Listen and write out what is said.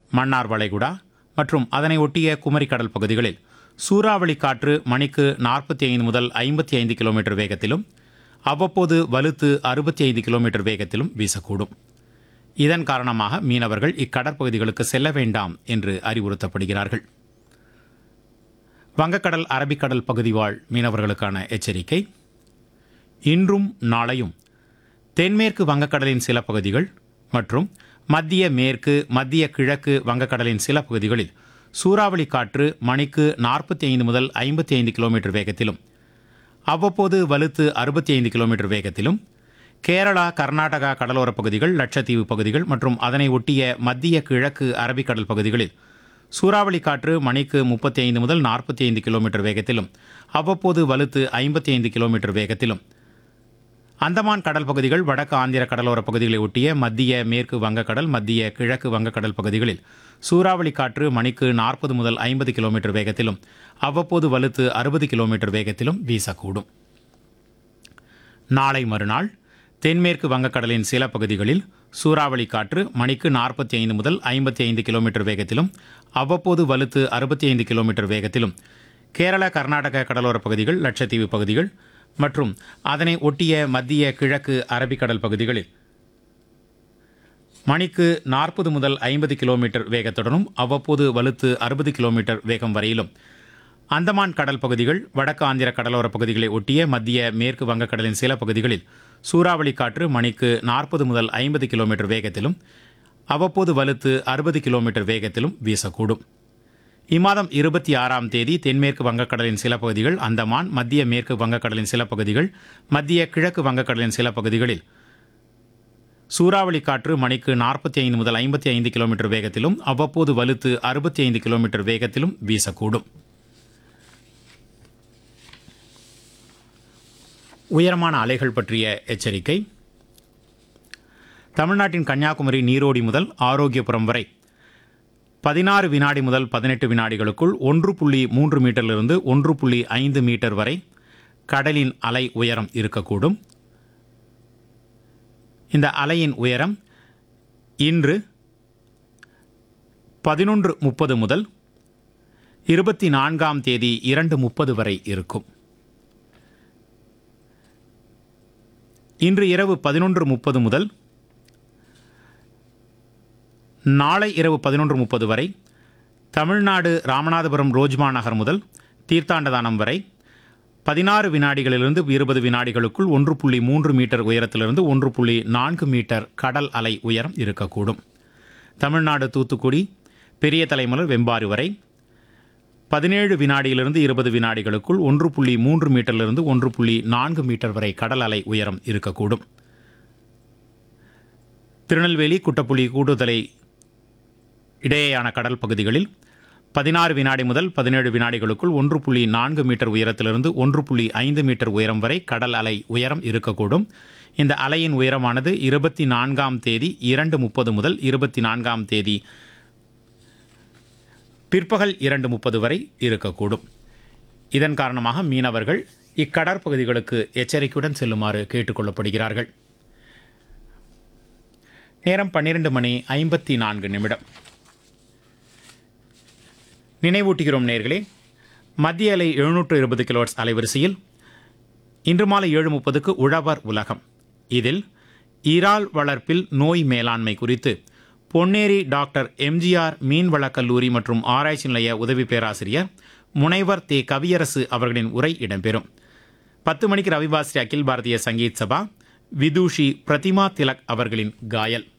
மன்னார் வளைகுடா மற்றும் அதனை ஒட்டிய குமரி கடல் பகுதிகளில் சூறாவளி காற்று மணிக்கு நாற்பத்தி ஐந்து முதல் ஐம்பத்தி ஐந்து கிலோமீட்டர் வேகத்திலும் அவ்வப்போது வலுத்து அறுபத்தி ஐந்து கிலோமீட்டர் வேகத்திலும் வீசக்கூடும் இதன் காரணமாக மீனவர்கள் இக்கடற்பகுதிகளுக்கு செல்ல வேண்டாம் என்று அறிவுறுத்தப்படுகிறார்கள் வங்கக்கடல் அரபிக்கடல் பகுதி வாழ் மீனவர்களுக்கான எச்சரிக்கை இன்றும் நாளையும் தென்மேற்கு வங்கக்கடலின் சில பகுதிகள் மற்றும் மத்திய மேற்கு மத்திய கிழக்கு வங்கக்கடலின் சில பகுதிகளில் சூறாவளி காற்று மணிக்கு நாற்பத்தி ஐந்து முதல் ஐம்பத்தி ஐந்து கிலோமீட்டர் வேகத்திலும் அவ்வப்போது வலுத்து அறுபத்தி ஐந்து கிலோமீட்டர் வேகத்திலும் கேரளா கர்நாடகா கடலோரப் பகுதிகள் லட்சத்தீவு பகுதிகள் மற்றும் அதனை ஒட்டிய மத்திய கிழக்கு அரபிக்கடல் பகுதிகளில் சூறாவளி காற்று மணிக்கு முப்பத்தி ஐந்து முதல் நாற்பத்தி ஐந்து கிலோமீட்டர் வேகத்திலும் அவ்வப்போது வலுத்து ஐம்பத்தி ஐந்து கிலோமீட்டர் வேகத்திலும் அந்தமான் கடல் பகுதிகள் வடக்கு ஆந்திர கடலோர பகுதிகளை ஒட்டிய மத்திய மேற்கு வங்கக்கடல் மத்திய கிழக்கு வங்கக்கடல் பகுதிகளில் சூறாவளி காற்று மணிக்கு நாற்பது முதல் ஐம்பது கிலோமீட்டர் வேகத்திலும் அவ்வப்போது வலுத்து அறுபது கிலோமீட்டர் வேகத்திலும் வீசக்கூடும் நாளை மறுநாள் தென்மேற்கு வங்கக்கடலின் சில பகுதிகளில் சூறாவளி காற்று மணிக்கு நாற்பத்தி ஐந்து முதல் ஐம்பத்தி ஐந்து கிலோமீட்டர் வேகத்திலும் அவ்வப்போது வலுத்து அறுபத்தி ஐந்து கிலோமீட்டர் வேகத்திலும் கேரள கர்நாடக கடலோரப் பகுதிகள் லட்சத்தீவு பகுதிகள் மற்றும் அதனை ஒட்டிய மத்திய கிழக்கு அரபிக்கடல் பகுதிகளில் மணிக்கு நாற்பது முதல் ஐம்பது கிலோமீட்டர் வேகத்துடனும் அவ்வப்போது வலுத்து அறுபது கிலோமீட்டர் வேகம் வரையிலும் அந்தமான் கடல் பகுதிகள் வடக்கு ஆந்திர கடலோரப் பகுதிகளை ஒட்டிய மத்திய மேற்கு வங்கக்கடலின் சில பகுதிகளில் சூறாவளி காற்று மணிக்கு நாற்பது முதல் ஐம்பது கிலோமீட்டர் வேகத்திலும் அவ்வப்போது வலுத்து அறுபது கிலோமீட்டர் வேகத்திலும் வீசக்கூடும் இம்மாதம் இருபத்தி ஆறாம் தேதி தென்மேற்கு வங்கக்கடலின் சில பகுதிகள் அந்தமான் மத்திய மேற்கு வங்கக்கடலின் சில பகுதிகள் மத்திய கிழக்கு வங்கக்கடலின் சில பகுதிகளில் சூறாவளி காற்று மணிக்கு நாற்பத்தி ஐந்து முதல் ஐம்பத்தி ஐந்து கிலோமீட்டர் வேகத்திலும் அவ்வப்போது வலுத்து அறுபத்தி ஐந்து கிலோமீட்டர் வேகத்திலும் வீசக்கூடும் உயரமான அலைகள் பற்றிய எச்சரிக்கை தமிழ்நாட்டின் கன்னியாகுமரி நீரோடி முதல் ஆரோக்கியபுரம் வரை பதினாறு வினாடி முதல் பதினெட்டு வினாடிகளுக்குள் ஒன்று புள்ளி மூன்று மீட்டரிலிருந்து ஒன்று புள்ளி ஐந்து மீட்டர் வரை கடலின் அலை உயரம் இருக்கக்கூடும் இந்த அலையின் உயரம் இன்று பதினொன்று முப்பது முதல் இருபத்தி நான்காம் தேதி இரண்டு முப்பது வரை இருக்கும் இன்று இரவு பதினொன்று முப்பது முதல் நாளை இரவு பதினொன்று முப்பது வரை தமிழ்நாடு ராமநாதபுரம் ரோஜ்மா நகர் முதல் தீர்த்தாண்டதானம் வரை பதினாறு வினாடிகளிலிருந்து இருபது வினாடிகளுக்குள் ஒன்று புள்ளி மூன்று மீட்டர் உயரத்திலிருந்து ஒன்று புள்ளி நான்கு மீட்டர் கடல் அலை உயரம் இருக்கக்கூடும் தமிழ்நாடு தூத்துக்குடி பெரிய தலைமலர் வெம்பாறு வரை பதினேழு வினாடியிலிருந்து இருபது வினாடிகளுக்குள் ஒன்று புள்ளி மூன்று மீட்டரிலிருந்து ஒன்று புள்ளி நான்கு மீட்டர் வரை கடல் அலை உயரம் இருக்கக்கூடும் திருநெல்வேலி குட்டப்புள்ளி கூடுதலை இடையேயான கடல் பகுதிகளில் பதினாறு வினாடி முதல் பதினேழு வினாடிகளுக்குள் ஒன்று புள்ளி நான்கு மீட்டர் உயரத்திலிருந்து ஒன்று புள்ளி ஐந்து மீட்டர் உயரம் வரை கடல் அலை உயரம் இருக்கக்கூடும் இந்த அலையின் உயரமானது இருபத்தி நான்காம் தேதி இரண்டு முப்பது முதல் இருபத்தி நான்காம் தேதி பிற்பகல் இரண்டு முப்பது வரை இருக்கக்கூடும் இதன் காரணமாக மீனவர்கள் இக்கடற்பகுதிகளுக்கு எச்சரிக்கையுடன் செல்லுமாறு கேட்டுக்கொள்ளப்படுகிறார்கள் நேரம் பன்னிரண்டு மணி ஐம்பத்தி நான்கு நிமிடம் நினைவூட்டுகிறோம் நேர்களே மத்திய அலை எழுநூற்று இருபது கிலோட்ஸ் அலைவரிசையில் இன்று மாலை ஏழு முப்பதுக்கு உழவர் உலகம் இதில் இறால் வளர்ப்பில் நோய் மேலாண்மை குறித்து பொன்னேரி டாக்டர் எம்ஜிஆர் மீன்வளக் கல்லூரி மற்றும் ஆராய்ச்சி நிலைய உதவி பேராசிரியர் முனைவர் தே கவியரசு அவர்களின் உரை இடம்பெறும் பத்து மணிக்கு ரவிபாஸ்ரீ அகில் பாரதிய சங்கீத் சபா விதூஷி பிரதிமா திலக் அவர்களின் காயல்